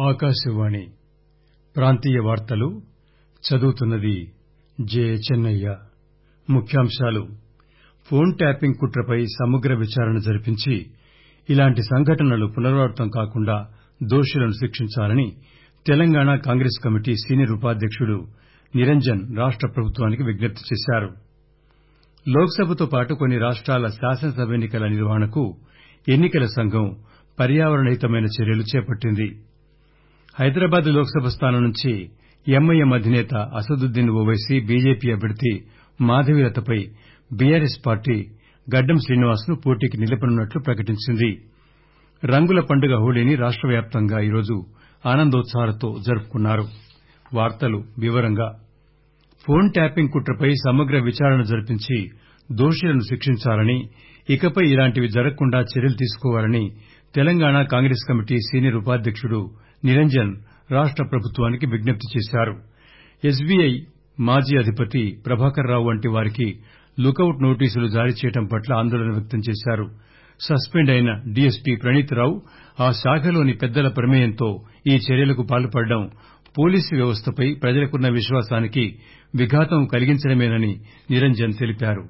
ఆకాశవాణి ప్రాంతీయ వార్తలు చదువుతున్నది జె చెన్నయ్య ముఖ్యాంశాలు ఫోన్ ట్యాపింగ్ కుట్రపై సమగ్ర విచారణ జరిపించి ఇలాంటి సంఘటనలు పునరావృతం కాకుండా దోషులను శిక్షించాలని తెలంగాణ కాంగ్రెస్ కమిటీ సీనియర్ ఉపాధ్యకుడు నిరంజన్ రాష్ట ప్రభుత్వానికి విజ్ఞప్తి చేశారు లోక్ సభతో పాటు కొన్ని రాష్టాల శాసనసభ ఎన్ని కల నిర్వహణకు ఎన్ని కల సంఘం పర్యావరణ హితమైన చర్యలు చేపట్టింది హైదరాబాద్ లోక్ సభ స్థానం నుంచి ఎంఐఎం అధినేత అసదుద్దీన్ ఓవైసీ బీజేపీ అభ్యర్థి మాధవీలతపై బీఆర్ఎస్ పార్టీ గడ్డం శ్రీనివాస్ ను పోటీకి నిలపనున్నట్లు ప్రకటించింది రంగుల పండుగ హోళీని రాష్ట వ్యాప్తంగా ఈరోజు ఆనందోత్సాహాలతో జరుపుకున్నారు ఫోన్ ట్యాపింగ్ కుట్రపై సమగ్ర విచారణ జరిపించి దోషులను శిక్షించాలని ఇకపై ఇలాంటివి జరగకుండా చర్యలు తీసుకోవాలని తెలంగాణ కాంగ్రెస్ కమిటీ సీనియర్ ఉపాధ్యకుడు నిరంజన్ రాష్ట ప్రభుత్వానికి విజ్ఞప్తి చేశారు ఎస్బీఐ మాజీ అధిపతి ప్రభాకర్ రావు వంటి వారికి లుకౌట్ నోటీసులు జారీ చేయడం పట్ల ఆందోళన వ్యక్తం చేశారు సస్పెండ్ అయిన డీఎస్పీ ప్రణీత్ రావు ఆ శాఖలోని పెద్దల ప్రమేయంతో ఈ చర్యలకు పాల్పడడం పోలీసు వ్యవస్థపై ప్రజలకున్న విశ్వాసానికి విఘాతం కలిగించడమేనని నిరంజన్ తెలిపారు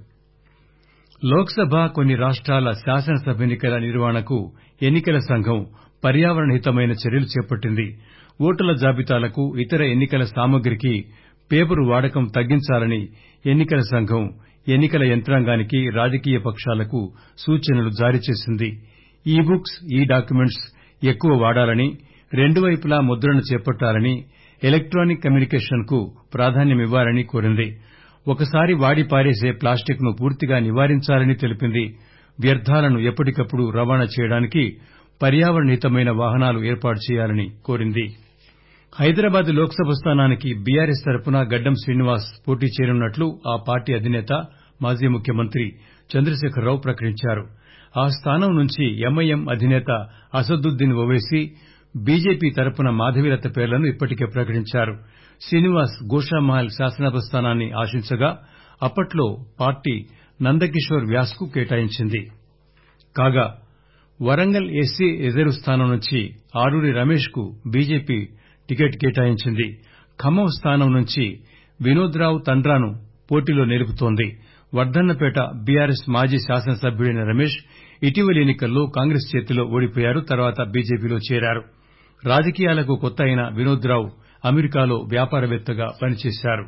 లోక్ సభ కొన్ని రాష్టాల శాసనసభ ఎన్ని కల నిర్వహణకు ఎన్ని కల సంఘం పర్యావరణ హితమైన చర్యలు చేపట్టింది ఓటర్ల జాబితాలకు ఇతర ఎన్ని కల సామగ్రికి పేపరు వాడకం తగ్గించాలని ఎన్ని కల సంఘం ఎన్ని కల యంత్రాంగానికి రాజకీయ పక్షాలకు సూచనలు జారీ చేసింది ఈ బుక్స్ ఈ డాక్యుమెంట్స్ ఎక్కువ వాడాలని రెండు వైపులా ముద్రణ చేపట్టాలని ఎలక్టానిక్ కమ్యూనికేషన్ కు ప్రాధాన్యమివ్వాలని కోరింది ఒకసారి వాడి పారేసే ప్లాస్టిక్ ను పూర్తిగా నివారించాలని తెలిపింది వ్యర్థాలను ఎప్పటికప్పుడు రవాణా చేయడానికి పర్యావరణ హితమైన వాహనాలు ఏర్పాటు చేయాలని కోరింది హైదరాబాద్ లోక్ సభ స్థానానికి బీఆర్ఎస్ తరఫున గడ్డం శ్రీనివాస్ పోటీ చేయనున్నట్లు ఆ పార్టీ అధినేత మాజీ ముఖ్యమంత్రి చంద్రశేఖరరావు ప్రకటించారు ఆ స్థానం నుంచి ఎంఐఎం అధినేత అసదుద్దీన్ ఓవైసీ బీజేపీ తరఫున మాధవీలత పేర్లను ఇప్పటికే ప్రకటించారు శ్రీనివాస్ గోషామహల్ శాసనసభ స్థానాన్ని ఆశించగా అప్పట్లో పార్టీ నందకిషోర్ వ్యాస్ కు కేటాయించింది కాగా వరంగల్ ఎస్సీ రిజర్వ్ స్థానం నుంచి ఆరూరి రమేష్ కు బీజేపీ టికెట్ కేటాయించింది ఖమ్మం స్థానం నుంచి వినోద్ రావు తండ్రాను పోటీలో నిలుపుతోంది వర్దన్నపేట బీఆర్ఎస్ మాజీ శాసనసభ్యుడైన రమేష్ ఇటీవలి ఎన్ని కల్లో కాంగ్రెస్ చేతిలో ఓడిపోయారు తర్వాత బీజేపీలో చేరారు రాజకీయాలకు కొత్త అయిన వినోద్ రావు అమెరికాలో వ్యాపారవేత్తగా పనిచేశారు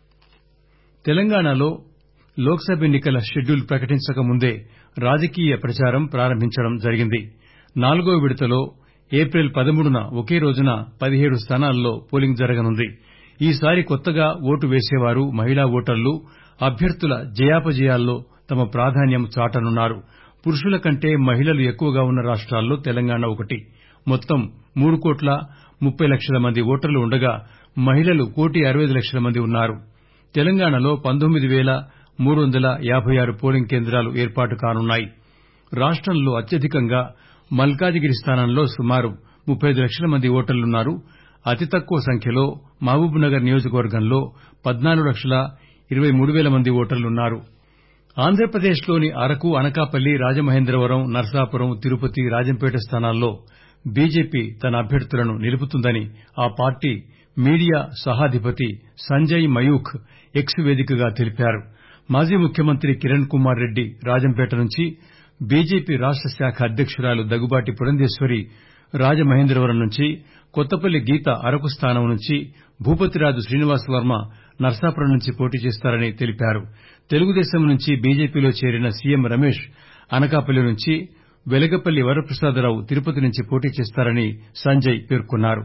తెలంగాణలో లోక్ సభ ఎన్ని కల షెడ్యూల్ ప్రకటించక ముందే రాజకీయ ప్రచారం ప్రారంభించడం జరిగింది నాలుగో విడతలో ఏప్రిల్ పదమూడున ఒకే రోజున పదిహేడు స్థానాల్లో పోలింగ్ జరగనుంది ఈసారి కొత్తగా ఓటు వేసేవారు మహిళా ఓటర్లు అభ్యర్థుల జయాపజయాల్లో తమ ప్రాధాన్యం చాటనున్నారు పురుషుల కంటే మహిళలు ఎక్కువగా ఉన్న రాష్టాల్లో తెలంగాణ ఒకటి మొత్తం మూడు కోట్ల ముప్పై లక్షల మంది ఓటర్లు ఉండగా మహిళలు కోటి అరవై లక్షల మంది ఉన్నారు తెలంగాణలో పంతొమ్మిది పేల మూడు వందల యాబై ఆరు పోలింగ్ కేంద్రాలు ఏర్పాటు కానున్నాయి రాష్టంలో అత్యధికంగా మల్కాజిగిరి స్థానంలో సుమారు ముప్పై ఐదు లక్షల మంది ఓటర్లున్నారు అతి తక్కువ సంఖ్యలో మహబూబ్ నగర్ నియోజకవర్గంలో పద్నాలుగు లక్షల ఇరవై మూడు పేల మంది ఓటర్లున్నారు ఆంధ్రప్రదేశ్ లోని అరకు అనకాపల్లి రాజమహేంద్రవరం నర్సాపురం తిరుపతి రాజంపేట స్థానాల్లో బీజేపీ తన అభ్యర్థులను నిలుపుతుందని ఆ పార్టీ మీడియా సహాధిపతి సంజయ్ మయూఖ్ ఎక్స్ వేదికగా తెలిపారు మాజీ ముఖ్యమంత్రి కిరణ్ కుమార్ రెడ్డి రాజంపేట నుంచి బీజేపీ రాష్ట శాఖ అధ్యకురాలు దగ్గుబాటి పురంధేశ్వరి రాజమహేంద్రవరం నుంచి కొత్తపల్లి గీత అరకు స్థానం నుంచి భూపతిరాజు శ్రీనివాస్ వర్మ నర్సాపురం నుంచి పోటీ చేస్తారని తెలిపారు తెలుగుదేశం నుంచి బీజేపీలో చేరిన సీఎం రమేష్ అనకాపల్లి నుంచి వెలగపల్లి వరప్రసాదరావు తిరుపతి నుంచి పోటీ చేస్తారని సంజయ్ పేర్కొన్నారు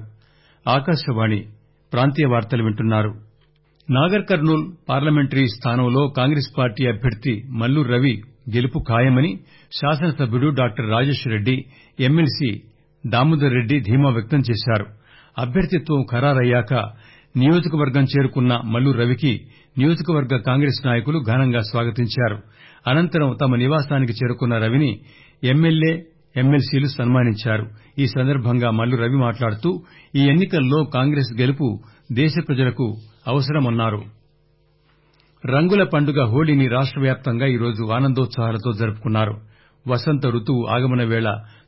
నాగర్ కర్నూల్ పార్లమెంటరీ స్థానంలో కాంగ్రెస్ పార్టీ అభ్యర్థి మల్లు రవి గెలుపు ఖాయమని శాసనసభ్యుడు డాక్టర్ రాజేష్ రెడ్డి ఎమ్మెల్సీ దామోదర్ రెడ్డి ధీమా వ్యక్తం చేశారు అభ్యర్థిత్వం ఖరారయ్యాక నియోజకవర్గం చేరుకున్న మల్లు రవికి నియోజకవర్గ కాంగ్రెస్ నాయకులు ఘనంగా స్వాగతించారు అనంతరం తమ నివాసానికి చేరుకున్న రవిని ఎమ్మెల్యే ఎమ్మెల్సీలు సన్మానించారు ఈ సందర్భంగా మల్లు రవి మాట్లాడుతూ ఈ ఎన్ని కల్లో కాంగ్రెస్ గెలుపు దేశ ప్రజలకు అవసరమన్నారు రంగుల పండుగ హోళీని రాష్ట వ్యాప్తంగా ఈరోజు ఆనందోత్సాహాలతో జరుపుకున్నారు వసంత రుతువు ఆగమన వేళ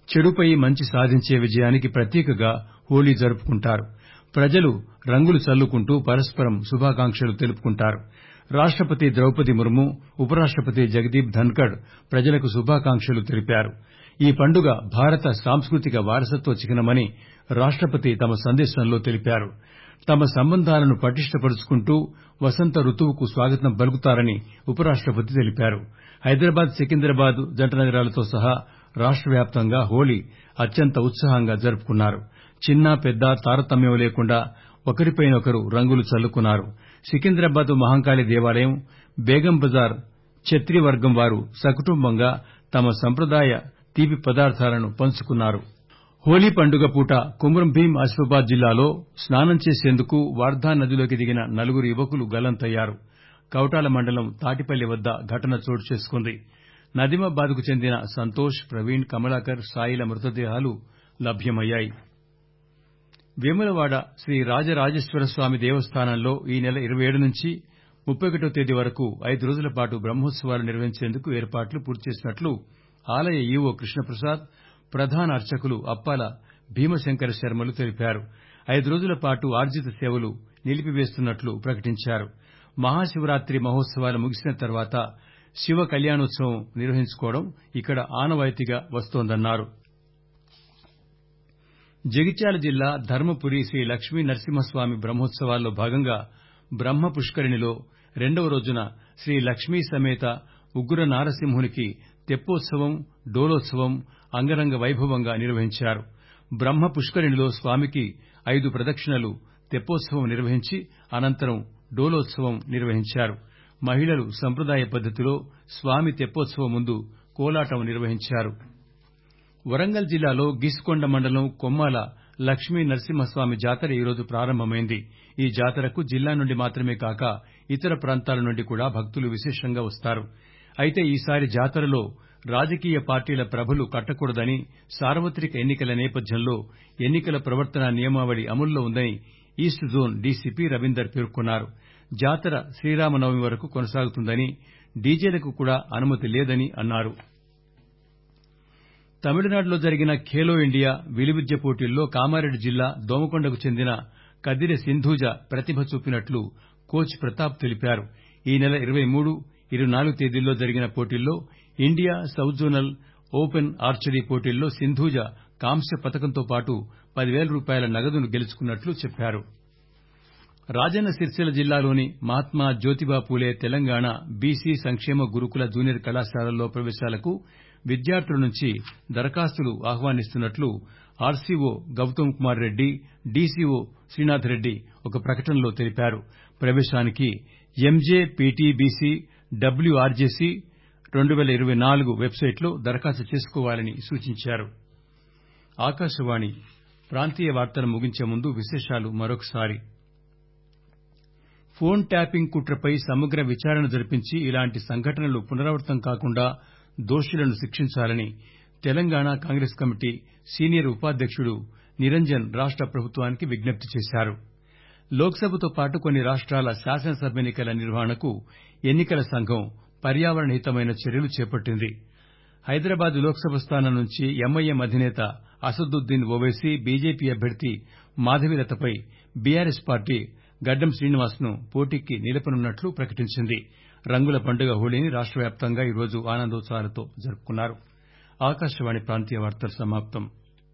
చెడుపై మంచి సాధించే విజయానికి ప్రతీకగా హోళీ జరుపుకుంటారు ప్రజలు రంగులు చల్లుకుంటూ పరస్పరం శుభాకాంక్షలు తెలుపుకుంటారు రాష్టపతి ద్రౌపది ముర్ము ఉపరాష్టపతి జగదీప్ ధన్కడ్ ప్రజలకు శుభాకాంక్షలు తెలిపారు ఈ పండుగ భారత సాంస్కృతిక వారసత్వ చిహ్నమని రాష్టపతి తమ సందేశంలో తెలిపారు తమ సంబంధాలను పటిష్టపరుచుకుంటూ వసంత రుతువుకు స్వాగతం పలుకుతారని ఉపరాష్టపతి తెలిపారు హైదరాబాద్ సికింద్రాబాద్ జంట నగరాలతో సహా రాష్ట వ్యాప్తంగా హోళీ అత్యంత ఉత్సాహంగా జరుపుకున్నారు చిన్న పెద్ద తారతమ్యం లేకుండా ఒకరిపైనొకరు రంగులు చల్లుకున్నారు సికింద్రాబాద్ మహంకాళి దేవాలయం బేగం బజార్ ఛత్రీ వర్గం వారు సకుటుంబంగా తమ సంప్రదాయ తీపి పదార్థాలను పంచుకున్నారు హోళీ పండుగ పూట కుమ్రంభీం ఆసిఫాబాద్ జిల్లాలో స్నానం చేసేందుకు వార్దా నదిలోకి దిగిన నలుగురు యువకులు గల్లంతయ్యారు కౌటాల మండలం తాటిపల్లి వద్ద ఘటన చోటు చేసుకుంది నదిమాబాద్ కు చెందిన సంతోష్ ప్రవీణ్ కమలాకర్ సాయిల మృతదేహాలు లభ్యమయ్యాయి వేములవాడ శ్రీ రాజరాజేశ్వరస్వామి దేవస్థానంలో ఈ నెల ఇరవై ఏడు నుంచి ముప్పై ఒకటో తేదీ వరకు ఐదు రోజుల పాటు బ్రహ్మోత్సవాలు నిర్వహించేందుకు ఏర్పాట్లు పూర్తి చేసినట్లు ఆలయ ఈవో కృష్ణప్రసాద్ ప్రధాన అర్చకులు అప్పాల భీమశంకర శర్మలు తెలిపారు ఐదు రోజుల పాటు ఆర్జిత సేవలు నిలిపివేస్తున్నట్లు ప్రకటించారు మహాశివరాత్రి మహోత్సవాలు ముగిసిన తర్వాత శివ కళ్యాణోత్సవం నిర్వహించుకోవడం ఇక్కడ ఆనవాయితీగా వస్తోందన్నారు జగిత్యాల జిల్లా ధర్మపురి శ్రీ లక్ష్మీ నరసింహస్వామి బ్రహ్మోత్సవాల్లో భాగంగా బ్రహ్మ పుష్కరిణిలో రెండవ రోజున శ్రీ లక్ష్మీ సమేత ఉగ్ర నారసింహునికి తెప్పోత్సవం డోలోత్సవం అంగరంగ వైభవంగా నిర్వహించారు బ్రహ్మ పుష్కరిణిలో స్వామికి ఐదు ప్రదక్షిణలు తెప్పోత్సవం నిర్వహించి అనంతరం డోలోత్సవం నిర్వహించారు మహిళలు సంప్రదాయ పద్దతిలో స్వామి తెప్పోత్సవం ముందు కోలాటం నిర్వహించారు వరంగల్ జిల్లాలో గిస్కొండ మండలం కొమ్మాల లక్ష్మీ నరసింహస్వామి జాతర ఈరోజు ప్రారంభమైంది ఈ జాతరకు జిల్లా నుండి మాత్రమే కాక ఇతర ప్రాంతాల నుండి కూడా భక్తులు విశేషంగా వస్తారు అయితే ఈసారి జాతరలో రాజకీయ పార్టీల ప్రభలు కట్టకూడదని సార్వత్రిక ఎన్నికల నేపథ్యంలో ఎన్నికల ప్రవర్తనా నియమావళి అమల్లో ఉందని ఈస్ట్ జోన్ డీసీపీ రవీందర్ పేర్కొన్నారు జాతర శ్రీరామనవమి వరకు కొనసాగుతుందని డీజేలకు కూడా అనుమతి లేదని అన్నారు తమిళనాడులో జరిగిన ఖేలో ఇండియా విలువిద్య పోటీల్లో కామారెడ్డి జిల్లా దోమకొండకు చెందిన కదిరె సింధూజ ప్రతిభ చూపినట్లు కోచ్ ప్రతాప్ తెలిపారు ఈ నెల ఇరవై మూడు ఇరవై నాలుగు తేదీల్లో జరిగిన పోటీల్లో India South zonal open archery పోటీల్లో సింధూజ కాంస్య పతకంతో పాటు పదివేల రూపాయల నగదును గెలుచుకున్నట్లు చెప్పారు రాజన్న సిరిసిల్ల జిల్లాలోని మహాత్మా జ్యోతిబా పూలే తెలంగాణ బీసీ సంక్షేమ గురుకుల జూనియర్ కళాశాలల్లో ప్రవేశాలకు విద్యార్థుల నుంచి దరఖాస్తులు ఆహ్వానిస్తున్నట్లు ఆర్సీఓ గౌతమ్ కుమార్ రెడ్డి డీసీఓ శ్రీనాథ్ రెడ్డి ఒక ప్రకటనలో తెలిపారు ప్రవేశానికి ఎంజే పీటీబీసీ డబ్ల్యూఆర్జేసీ రెండు పేల ఇరవై నాలుగు వెబ్సైట్లో దరఖాస్తు చేసుకోవాలని సూచించారు ఆకాశవాణి ప్రాంతీయ వార్తలు ముగించే ముందు విశేషాలు మరొకసారి ఫోన్ ట్యాపింగ్ కుట్రపై సమగ్ర విచారణ జరిపించి ఇలాంటి సంఘటనలు పునరావృతం కాకుండా దోషులను శిక్షించాలని తెలంగాణ కాంగ్రెస్ కమిటీ సీనియర్ ఉపాధ్యకుడు నిరంజన్ రాష్ట ప్రభుత్వానికి విజ్ఞప్తి చేశారు లోక్సభతో పాటు కొన్ని రాష్ట్రాల శాసనసభ ఎన్నికల నిర్వహణకు ఎన్నికల సంఘం పర్యావరణ హితమైన చర్యలు చేపట్టింది హైదరాబాద్ లోక్సభ స్థానం నుంచి ఎంఐఎం అధినేత అసదుద్దీన్ ఓవైసీ బీజేపీ అభ్యర్థి మాధవీలతపై బీఆర్ఎస్ పార్టీ గడ్డం శ్రీనివాస్ను పోటీకి నిలపనున్నట్లు ప్రకటించింది రంగుల పండుగ హోళీని రాష్ట వ్యాప్తంగా ఈరోజు ఆనందోత్సాహాలతో జరుపుకున్నారు